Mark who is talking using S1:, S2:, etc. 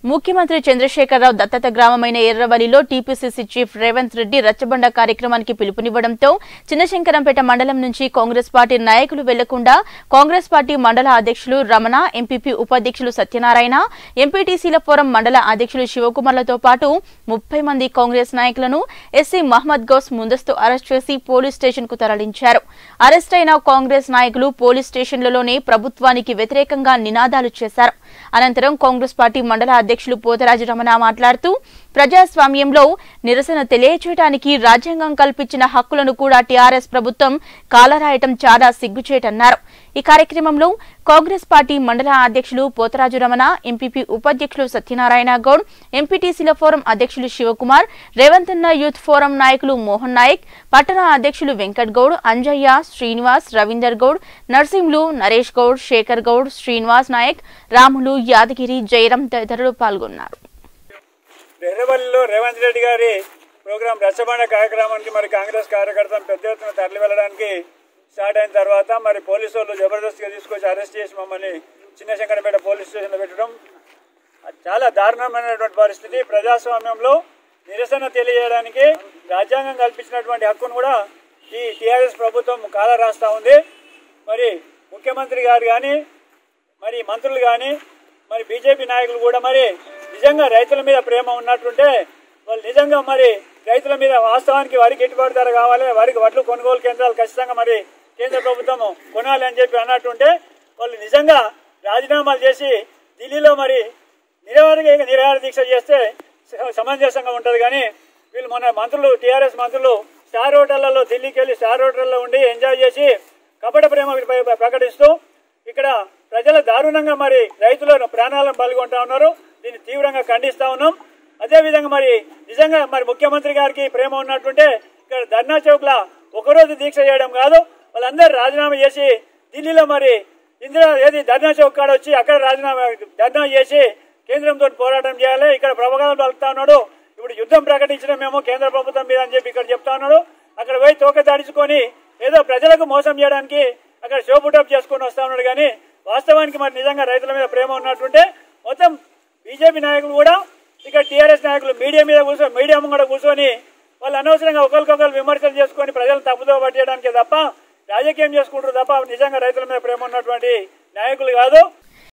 S1: ముఖ్యమంత్రి చంద్రశేఖరరావు దత్తత గ్రామమైన ఎర్రవల్లిలో టీపీసీసీ చీఫ్ రేవంత్ రెడ్డి రచ్చబండ కార్యక్రమానికి పిలుపునివ్వడంతో చిన్నశంకరంపేట మండలం నుంచి కాంగ్రెస్ పార్టీ నాయకులు వెళ్లకుండా కాంగ్రెస్ పార్టీ మండల అధ్యక్షులు రమణ ఎంపీపీ ఉపాధ్యక్షులు సత్యనారాయణ ఎంపీటీసీల ఫోరం మండల అధ్యక్షులు శివకుమార్లతో పాటు ముప్పై మంది కాంగ్రెస్ నాయకులను ఎస్సీ మహమ్మద్ గౌస్ ముందస్తు అరెస్ట్ చేసి పోలీస్ స్టేషన్ కు తరలించారు అరెస్ట్ అయిన కాంగ్రెస్ నాయకులు పోలీస్ స్టేషన్లలోనే ప్రభుత్వానికి వ్యతిరేకంగా నినాదాలు చేశారు అనంతరం కాంగ్రెస్ పార్టీ మండల అధ్యక్షులు పోతరాజు రమణ మాట్లాడుతూ ప్రజాస్వామ్యంలో నిరసన తెలియచేయడానికి రాజ్యాంగం కల్పించిన హక్కులను కూడా టీఆర్ఎస్ ప్రభుత్వం కాలరాయటం చాలా సిగ్గుచేటన్నారు ఈ కార్యక్రమంలో కాంగ్రెస్ పార్టీ మండల అధ్యక్షులు పోతరాజు రమణ ఎంపీపీ ఉపాధ్యక్షులు సత్యనారాయణ గౌడ్ ఎంపీటీసీల ఫోరం అధ్యక్షులు శివకుమార్ రేవంతన్న యూత్ ఫోరం నాయకులు మోహన్ నాయక్ పట్టణ అధ్యక్షులు వెంకట్ గౌడ్ అంజయ్య శ్రీనివాస్ రవీందర్ గౌడ్ నర్సింహులు నరేష్ గౌడ్ శేఖర్ గౌడ్ శ్రీనివాస్ నాయక్ రాములు యాదగిరి జయరాం తదితరులు పాల్గొన్నారు
S2: ఎర్రవల్లిలో రేవంత్ రెడ్డి గారి ప్రోగ్రాం రచ్చబండ కార్యక్రమానికి మరి కాంగ్రెస్ కార్యకర్తలు పెద్ద ఎత్తున తరలి వెళ్ళడానికి స్టార్ట్ అయిన తర్వాత మరి పోలీసు వాళ్ళు జబర్దస్త్గా తీసుకొచ్చి అరెస్ట్ చేసి మమ్మల్ని చిన్నశంకరపేట పోలీస్ స్టేషన్లో పెట్టడం అది చాలా దారుణమైనటువంటి పరిస్థితి ప్రజాస్వామ్యంలో నిరసన తెలియజేయడానికి రాజ్యాంగం కల్పించినటువంటి హక్కును కూడా ఈ టీఆర్ఎస్ ప్రభుత్వం కాల రాస్తా ఉంది మరి ముఖ్యమంత్రి గారు కానీ మరి మంత్రులు కానీ మరి బీజేపీ నాయకులు కూడా మరి నిజంగా రైతుల మీద ప్రేమ ఉన్నట్టుంటే వాళ్ళు నిజంగా మరి రైతుల మీద వాస్తవానికి వరికి గిట్టుబాటు ధర కావాలి వరికి వడ్లు కొనుగోలు కేంద్రాలు ఖచ్చితంగా మరి కేంద్ర ప్రభుత్వం కొనాలి అని చెప్పి అన్నట్టుంటే వాళ్ళు నిజంగా రాజీనామాలు చేసి ఢిల్లీలో మరి నిరవధిక నిరాహార దీక్ష చేస్తే స- సమంజసంగా ఉంటుంది కానీ వీళ్ళు మన మంత్రులు టీఆర్ఎస్ మంత్రులు స్టార్ హోటళ్లలో ఢిల్లీకి వెళ్ళి స్టార్ హోటల్లో ఉండి ఎంజాయ్ చేసి కపట ప్రేమ ప్ర- ప్రకటిస్తూ ఇక్కడ ప్రజల దారుణంగా మరి రైతుల ప్రాణాలను పాల్గొంటా ఉన్నారు దీన్ని తీవ్రంగా ఖండిస్తా ఉన్నాం అదేవిధంగా మరి నిజంగా మరి ముఖ్యమంత్రి గారికి ప్రేమ ఉన్నట్టుంటే ఇక్కడ ధర్నా చౌక్ లా ఒకరోజు దీక్ష చేయడం కాదు వాళ్ళందరూ రాజీనామా చేసి ఢిల్లీలో మరి ఇందిరా ఏది ధర్నా చౌక్ కాడ వచ్చి అక్కడ రాజీనామా ధర్నా చేసి కేంద్రంతో పోరాటం చేయాలి ఇక్కడ ప్రభావం పలుకుతా ఉన్నాడు ఇప్పుడు యుద్ధం ప్రకటించడం మేము కేంద్ర ప్రభుత్వం మీద అని చెప్పి ఇక్కడ చెప్తా ఉన్నాడు అక్కడ పోయి తోక దాడించుకొని ఏదో ప్రజలకు మోసం చేయడానికి అక్కడ షో పుటప్ చేసుకొని వస్తా ఉన్నాడు కానీ వాస్తవానికి మరి నిజంగా రైతుల మీద ప్రేమ ఉన్నట్టుంటే మొత్తం బీజేపీ నాయకులు కూడా ఇక్కడ టీఆర్ఎస్ నాయకులు మీడియా మీద కూర్చొని మీడియా ముంగడ కూర్చొని వాళ్ళు అనవసరంగా ఒకరికొకరు విమర్శలు చేసుకొని ప్రజలను తప్పుదో పట్టేయడానికి తప్ప రాజకీయం చేసుకుంటారు తప్ప నిజంగా రైతుల మీద ప్రేమ ఉన్నటువంటి నాయకులు కాదు